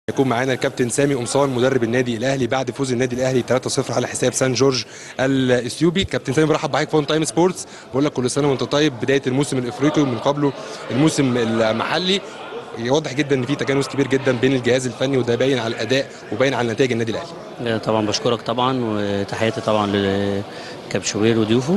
يكون معانا الكابتن سامي قمصان مدرب النادي الاهلي بعد فوز النادي الاهلي 3-0 على حساب سان جورج الاثيوبي كابتن سامي برحب بحضرتك في تايم سبورتس بقول لك كل سنه وانت طيب بدايه الموسم الافريقي ومن قبله الموسم المحلي واضح جدا ان في تجانس كبير جدا بين الجهاز الفني وده باين على الاداء وباين على نتائج النادي الاهلي طبعا بشكرك طبعا وتحياتي طبعا لكابتن شوبير وضيوفه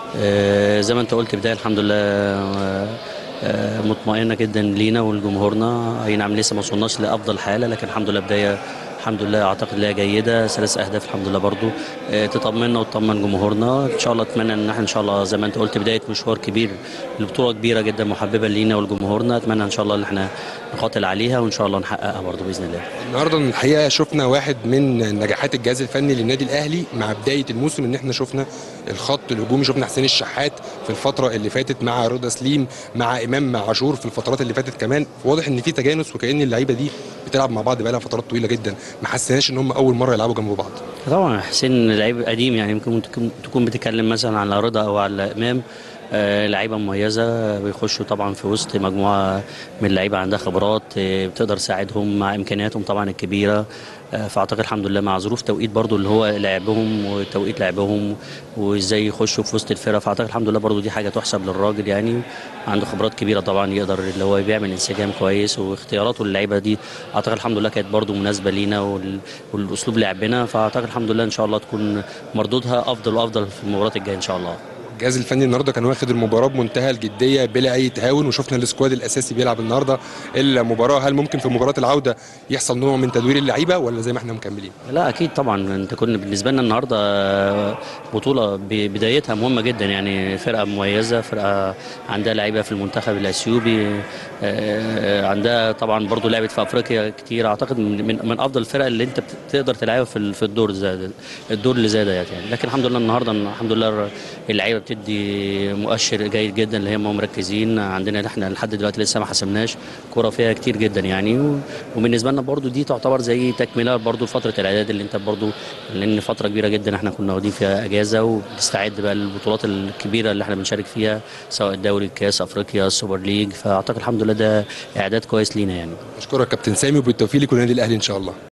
آه، زي ما انت قلت بدايه الحمد لله آه، آه، مطمئنه جدا لينا ولجمهورنا اي نعم لسه ما وصلناش لافضل حاله لكن الحمد لله بدايه الحمد لله اعتقد لها جيده ثلاث اهداف الحمد لله برضو آه، تطمنا وتطمن جمهورنا ان شاء الله اتمنى ان احنا ان شاء الله زي ما انت قلت بدايه مشوار كبير لبطوله كبيره جدا محببه لينا ولجمهورنا اتمنى ان شاء الله ان احنا نقاتل عليها وان شاء الله نحققها برضو باذن الله النهارده الحقيقه شفنا واحد من نجاحات الجهاز الفني للنادي الاهلي مع بدايه الموسم ان احنا شفنا الخط الهجومي شفنا حسين الشحات في الفتره اللي فاتت مع رضا سليم مع امام عاشور في الفترات اللي فاتت كمان واضح ان في تجانس وكان اللعيبه دي بتلعب مع بعض بقالها فترات طويله جدا ما حسيناش ان هم اول مره يلعبوا جنب بعض طبعا حسين لعيب قديم يعني ممكن تكون- تكون بتتكلم مثلا على رضا او على امام آه، لعيبه مميزه بيخشوا طبعا في وسط مجموعه من اللعيبه عندها خبرات آه، بتقدر تساعدهم مع امكانياتهم طبعا الكبيره آه، فاعتقد الحمد لله مع ظروف توقيت برضو اللي هو لعبهم وتوقيت لعبهم وازاي يخشوا في وسط الفرقه فاعتقد الحمد لله برضو دي حاجه تحسب للراجل يعني عنده خبرات كبيره طبعا يقدر اللي هو بيعمل انسجام كويس واختياراته للعيبه دي اعتقد الحمد لله كانت برضو مناسبه لينا وال- والاسلوب لعبنا فاعتقد الحمد لله ان شاء الله تكون مردودها افضل وافضل في المباراه الجايه ان شاء الله الجهاز الفني النهارده كان واخد المباراه بمنتهى الجديه بلا اي تهاون وشفنا السكواد الاساسي بيلعب النهارده المباراه هل ممكن في مباراه العوده يحصل نوع من تدوير اللعيبه ولا زي ما احنا مكملين لا اكيد طبعا انت كنا بالنسبه لنا النهارده بطوله ب- بدايتها مهمه جدا يعني فرقه مميزه فرقه عندها لعيبه في المنتخب الاثيوبي آه، عندها طبعا برضو لعبت في افريقيا كتير اعتقد من من, من افضل الفرق اللي انت بت- تقدر تلعبها في ال- في الدور زي ده الدور اللي زي ده يعني لكن الحمد لله النهارده الحمد لله اللعيبه بتدي مؤشر جيد جدا اللي هم مركزين عندنا احنا لحد دلوقتي لسه ما حسمناش كوره فيها كتير جدا يعني و- وبالنسبه لنا برضو دي تعتبر زي تكمله برضو فتره الاعداد اللي انت برضو لان فتره كبيره جدا احنا كنا واخدين فيها اجازه وبنستعد بقى للبطولات الكبيره اللي احنا بنشارك فيها سواء الدوري الكاس افريقيا السوبر ليج فاعتقد الحمد لله ده اعداد كويس لينا يعني اشكرك كابتن سامي وبالتوفيق لكل النادي الاهلي ان شاء الله